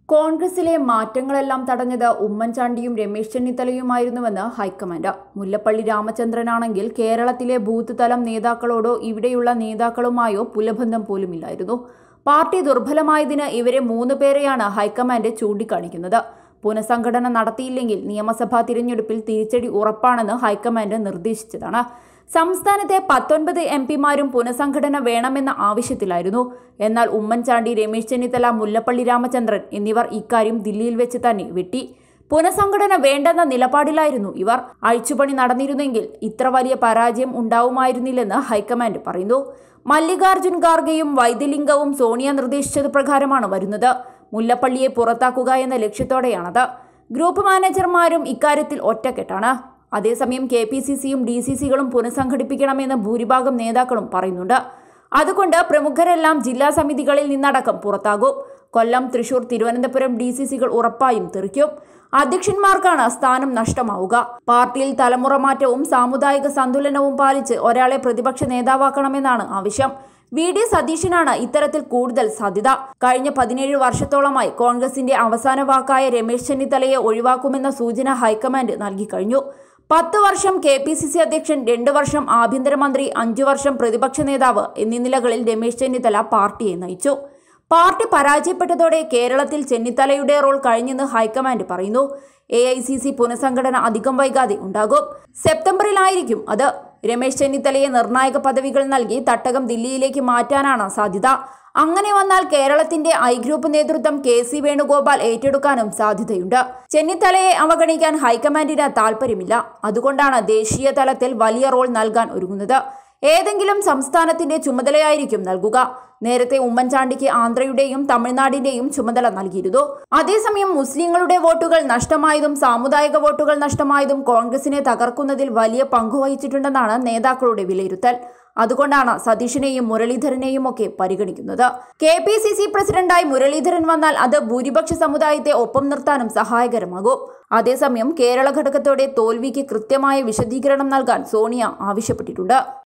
കോൺഗ്രസിലെ മാറ്റങ്ങളെല്ലാം തടഞ്ഞത് ഉമ്മൻചാണ്ടിയും രമേശ് ചെന്നിത്തലയുമായിരുന്നുവെന്ന് ഹൈക്കമാൻഡ് മുല്ലപ്പള്ളി രാമചന്ദ്രനാണെങ്കിൽ കേരളത്തിലെ ബൂത്ത് തലം നേതാക്കളോടോ ഇവിടെയുള്ള നേതാക്കളുമായോ പുലബന്ധം പോലുമില്ലായിരുന്നു പാർട്ടി ദുർബലമായതിന് ഇവരെ മൂന്ന് പേരെയാണ് ഹൈക്കമാൻഡ് ചൂണ്ടിക്കാണിക്കുന്നത് പുനഃസംഘടന നടത്തിയില്ലെങ്കിൽ നിയമസഭാ തിരഞ്ഞെടുപ്പിൽ തിരിച്ചടി ഉറപ്പാണെന്ന് ഹൈക്കമാൻഡ് നിർദ്ദേശിച്ചതാണ് സംസ്ഥാനത്തെ പത്തൊൻപത് എം പിമാരും പുനഃസംഘടന വേണമെന്ന ആവശ്യത്തിലായിരുന്നു എന്നാൽ ഉമ്മൻചാണ്ടി രമേശ് ചെന്നിത്തല മുല്ലപ്പള്ളി രാമചന്ദ്രൻ എന്നിവർ ഇക്കാര്യം ദില്ലിയിൽ വെച്ച് തന്നെ വെട്ടി പുനഃസംഘടന വേണ്ടെന്ന നിലപാടിലായിരുന്നു ഇവർ അഴിച്ചുപണി നടന്നിരുന്നെങ്കിൽ ഇത്ര വലിയ പരാജയം ഉണ്ടാവുമായിരുന്നില്ലെന്ന് ഹൈക്കമാൻഡ് പറയുന്നു മല്ലികാർജുൻ ഖാർഗെയും വൈദ്യലിംഗവും സോണിയ നിർദ്ദേശിച്ചത് പ്രകാരമാണ് വരുന്നത് മുല്ലപ്പള്ളിയെ പുറത്താക്കുക എന്ന ലക്ഷ്യത്തോടെയാണത് ഗ്രൂപ്പ് മാനേജർമാരും ഇക്കാര്യത്തിൽ ഒറ്റക്കെട്ടാണ് അതേസമയം കെ പി സി സിയും ഡി സി സികളും പുനഃസംഘടിപ്പിക്കണമെന്ന് ഭൂരിഭാഗം നേതാക്കളും പറയുന്നുണ്ട് അതുകൊണ്ട് പ്രമുഖരെല്ലാം ജില്ലാ സമിതികളിൽ നിന്നടക്കം പുറത്താകും കൊല്ലം തൃശൂർ തിരുവനന്തപുരം ഡി സി സികൾ ഉറപ്പായും തെറിക്കും അധ്യക്ഷന്മാർക്കാണ് സ്ഥാനം നഷ്ടമാവുക പാർട്ടിയിൽ തലമുറ മാറ്റവും സാമുദായിക സന്തുലനവും പാലിച്ച് ഒരാളെ പ്രതിപക്ഷ നേതാവാക്കണമെന്നാണ് ആവശ്യം വി ഡി സതീശനാണ് ഇത്തരത്തിൽ കൂടുതൽ സാധ്യത കഴിഞ്ഞ പതിനേഴ് വർഷത്തോളമായി കോൺഗ്രസിന്റെ അവസാന വാക്കായ രമേശ് ചെന്നിത്തലയെ ഒഴിവാക്കുമെന്ന സൂചന ഹൈക്കമാൻഡ് നൽകിക്കഴിഞ്ഞു പത്ത് വർഷം കെ പി സി സി അധ്യക്ഷൻ രണ്ട് വർഷം ആഭ്യന്തരമന്ത്രി അഞ്ചു വർഷം പ്രതിപക്ഷ നേതാവ് എന്നീ നിലകളിൽ രമേശ് ചെന്നിത്തല പാർട്ടിയെ നയിച്ചു പാർട്ടി പരാജയപ്പെട്ടതോടെ കേരളത്തിൽ ചെന്നിത്തലയുടെ റോൾ കഴിഞ്ഞെന്ന് ഹൈക്കമാൻഡ് പറയുന്നു എ ഐ സി സി പുനഃസംഘടന അധികം വൈകാതെ ഉണ്ടാകും സെപ്റ്റംബറിലായിരിക്കും അത് രമേശ് ചെന്നിത്തലയെ നിർണായക പദവികൾ നൽകി തട്ടകം ദില്ലിയിലേക്ക് മാറ്റാനാണ് സാധ്യത അങ്ങനെ വന്നാൽ കേരളത്തിന്റെ ഐ ഗ്രൂപ്പ് നേതൃത്വം കെ സി വേണുഗോപാൽ ഏറ്റെടുക്കാനും സാധ്യതയുണ്ട് ചെന്നിത്തലയെ അവഗണിക്കാൻ ഹൈക്കമാൻഡിന് താൽപ്പര്യമില്ല അതുകൊണ്ടാണ് ദേശീയ തലത്തിൽ വലിയ റോൾ നൽകാൻ ഒരുങ്ങുന്നത് ഏതെങ്കിലും സംസ്ഥാനത്തിന്റെ ചുമതലയായിരിക്കും നൽകുക നേരത്തെ ഉമ്മൻചാണ്ടിക്ക് ആന്ധ്രയുടെയും തമിഴ്നാടിന്റെയും ചുമതല നൽകിയിരുന്നു അതേസമയം മുസ്ലിങ്ങളുടെ വോട്ടുകൾ നഷ്ടമായതും സാമുദായിക വോട്ടുകൾ നഷ്ടമായതും കോൺഗ്രസിനെ തകർക്കുന്നതിൽ വലിയ പങ്കുവഹിച്ചിട്ടുണ്ടെന്നാണ് നേതാക്കളുടെ വിലയിരുത്തൽ അതുകൊണ്ടാണ് സതീഷിനെയും മുരളീധരനെയും ഒക്കെ പരിഗണിക്കുന്നത് കെ പി സി സി പ്രസിഡന്റായി മുരളീധരൻ വന്നാൽ അത് ഭൂരിപക്ഷ സമുദായത്തെ ഒപ്പം നിർത്താനും സഹായകരമാകും അതേസമയം കേരള ഘടകത്തോടെ തോൽവിക്ക് കൃത്യമായ വിശദീകരണം നൽകാൻ സോണിയ ആവശ്യപ്പെട്ടിട്ടുണ്ട്